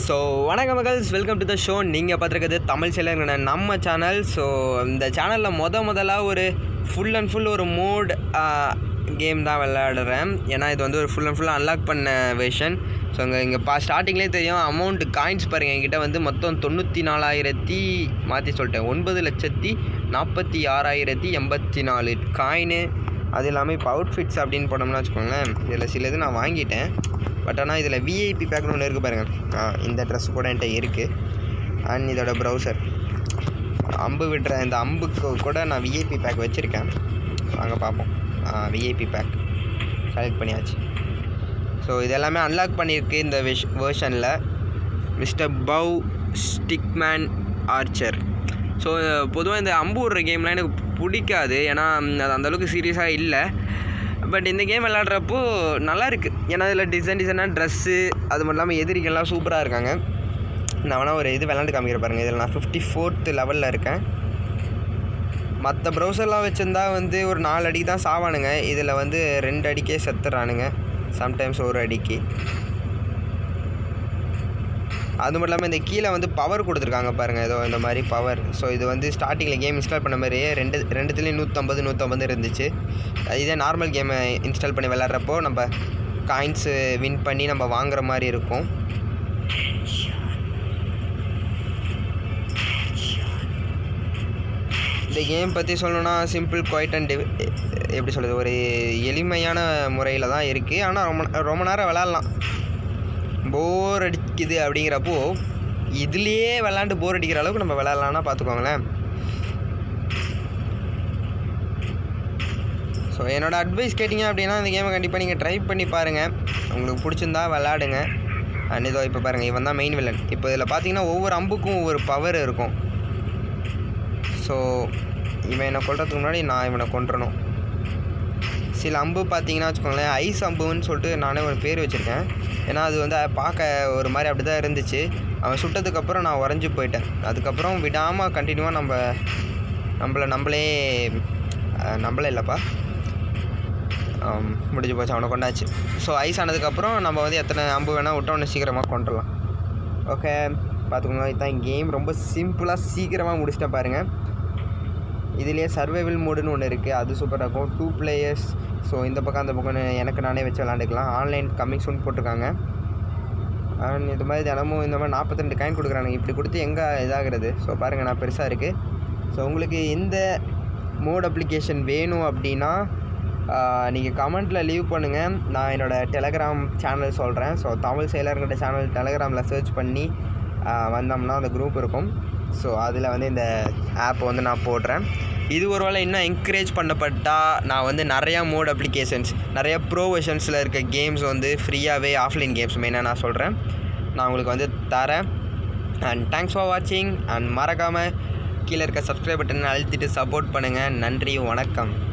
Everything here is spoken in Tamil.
ஸோ வணக்கம் மகள்ஸ் வெல்கம் டு த ஷோ நீங்கள் பார்த்துருக்கிறது தமிழ் சேலங்கிற நம்ம சேனல் ஸோ இந்த சேனலில் முத முதலாக ஒரு ஃபுல் அண்ட் ஃபுல் ஒரு மோட் கேம் தான் விளையாடுறேன் ஏன்னா இது வந்து ஒரு ஃபுல் அண்ட் ஃபுல்லாக அன்லாக் பண்ண வெர்ஷன் ஸோ இங்கே இங்கே பா ஸ்டார்டிங்லேயே தெரியும் அமௌண்ட் காயின்ஸ் பாருங்கள் என்கிட்ட வந்து மொத்தம் தொண்ணூற்றி நாலாயிரத்தி மாற்றி சொல்லிட்டேன் ஒன்பது லட்சத்தி நாற்பத்தி ஆறாயிரத்தி எண்பத்தி நாலு காயினு அது இல்லாமல் இப்போ அவுட்ஃபிட்ஸ் அப்படின்னு போனோம்னா வச்சுக்கோங்களேன் இதில் சிலது நான் வாங்கிட்டேன் பட் ஆனால் இதில் விஐபி பேக்னு ஒன்று இருக்குது பாருங்கள் ஆ இந்த ட்ரெஸ் கூட என்கிட்ட இருக்குது அண்ட் இதோட ப்ரௌசர் அம்பு விடுற இந்த அம்புக்கு கூட நான் விஐபி பேக் வச்சுருக்கேன் வாங்க பார்ப்போம் விஐபி பேக் செலக்ட் பண்ணியாச்சு ஸோ இது எல்லாமே அன்லாக் பண்ணியிருக்கு இந்த விஷ் வேர்ஷனில் mister bow stickman archer so பொதுவாக இந்த அம்பு விடுற கேம்லாம் எனக்கு பிடிக்காது ஏன்னா அது அந்தளவுக்கு சீரியஸாக இல்லை பட் இந்த கேம் விளாட்றப்போ நல்லா இருக்குது ஏன்னா இதில் டிசைன் டிசைனாக ட்ரெஸ்ஸு அது மட்டும் இல்லாமல் எதிரிகள்லாம் சூப்பராக இருக்காங்க நான் வேணால் ஒரு இது விளாண்டு காமிக்கிற பாருங்கள் இதில் நான் ஃபிஃப்டி ஃபோர்த்து லெவலில் இருக்கேன் மற்ற ப்ரௌசர்லாம் வச்சுருந்தா வந்து ஒரு நாலு அடிக்கு தான் சாவானுங்க இதில் வந்து ரெண்டு அடிக்கே செத்துறானுங்க சம்டைம்ஸ் ஒரு அடிக்கு அது மட்டும் இல்லாமல் இந்த கீழே வந்து பவர் கொடுத்துருக்காங்க பாருங்கள் ஏதோ இந்த மாதிரி பவர் ஸோ இது வந்து ஸ்டார்டிங்கில் கேம் இன்ஸ்டால் பண்ண மாதிரியே ரெண்டு ரெண்டுத்துலேயும் நூற்றம்பது நூற்றம்பது இருந்துச்சு இதே நார்மல் கேமை இன்ஸ்டால் பண்ணி விளாட்றப்போ நம்ம காயின்ஸு வின் பண்ணி நம்ம வாங்குற மாதிரி இருக்கும் இந்த கேம் பற்றி சொல்லணும்னா சிம்பிள் குவைட் அண்ட் எப்படி சொல்கிறது ஒரு எளிமையான முறையில் தான் இருக்குது ஆனால் ரொம்ப ரொம்ப நேரம் விளாட்லாம் போர் அடிக்குது அப்படிங்கிறப்போ இதுலேயே விளாண்டு போர் அடிக்கிற அளவுக்கு நம்ம விளாட்லான்னா பார்த்துக்கோங்களேன் ஸோ என்னோடய அட்வைஸ் கேட்டிங்க அப்படின்னா இந்த கேமை கண்டிப்பாக நீங்கள் ட்ரை பண்ணி பாருங்கள் உங்களுக்கு பிடிச்சிருந்தா விளாடுங்க அண்ட் இதோ இப்போ பாருங்கள் இவன் தான் மெயின் வில்லன் இப்போ இதில் பார்த்தீங்கன்னா ஒவ்வொரு அம்புக்கும் ஒவ்வொரு பவர் இருக்கும் ஸோ இவன் என்னை கொல்றதுக்கு முன்னாடி நான் இவனை கொன்றணும் சில அம்பு பார்த்தீங்கன்னா வச்சுக்கோங்களேன் ஐஸ் அம்புன்னு சொல்லிட்டு நானே ஒரு பேர் வச்சுருக்கேன் ஏன்னா அது வந்து பார்க்க ஒரு மாதிரி அப்படி தான் இருந்துச்சு அவன் சுட்டதுக்கப்புறம் நான் உறைஞ்சி போயிட்டேன் அதுக்கப்புறம் விடாமல் கண்டினியூவாக நம்ம நம்மளை நம்மளே நம்மளே இல்லைப்பா முடிஞ்சு போச்சு அவனை கொண்டாச்சு ஸோ ஐஸ் ஆனதுக்கப்புறம் நம்ம வந்து எத்தனை அம்பு வேணால் விட்டு அவனை சீக்கிரமாக கொண்டுடலாம் ஓகே பார்த்துக்கோங்க இதுதான் கேம் ரொம்ப சிம்பிளாக சீக்கிரமாக முடிச்சிட்டேன் பாருங்கள் இதுலேயே சர்வைவல் மோடுன்னு ஒன்று இருக்குது அது சூப்பராக இருக்கும் டூ பிளேயர்ஸ் ஸோ இந்த பக்கம் அந்த பக்கம் எனக்கு நானே வச்சு விளாண்டுக்கலாம் ஆன்லைன் கம்மிங் சூன் போட்டிருக்காங்க அண்ட் இது மாதிரி தினமும் இந்த மாதிரி நாற்பத்தெண்டு காயின் கொடுக்குறாங்க இப்படி கொடுத்து எங்கே இதாகிறது ஸோ பாருங்கள் நான் பெருசாக இருக்குது ஸோ உங்களுக்கு இந்த மோட் அப்ளிகேஷன் வேணும் அப்படின்னா நீங்கள் கமெண்ட்டில் லீவ் பண்ணுங்கள் நான் என்னோடய டெலகிராம் சேனல் சொல்கிறேன் ஸோ தமிழ் செயலருங்கிட்ட சேனல் டெலகிராமில் சர்ச் பண்ணி வந்தோம்னா அந்த குரூப் இருக்கும் ஸோ அதில் வந்து இந்த ஆப் வந்து நான் போடுறேன் இது ஒரு வேளை இன்னும் என்கரேஜ் பண்ணப்பட்டால் நான் வந்து நிறையா மோட் அப்ளிகேஷன்ஸ் நிறையா ப்ரோ வெர்ஷன்ஸில் இருக்க கேம்ஸ் வந்து ஃப்ரீயாகவே ஆஃப்லைன் கேம்ஸ் மெயினாக நான் சொல்கிறேன் நான் உங்களுக்கு வந்து தரேன் அண்ட் தேங்க்ஸ் ஃபார் வாட்சிங் அண்ட் மறக்காமல் கீழே இருக்க சப்ஸ்கிரைப் பட்டன் அழுத்திட்டு சப்போர்ட் பண்ணுங்கள் நன்றி வணக்கம்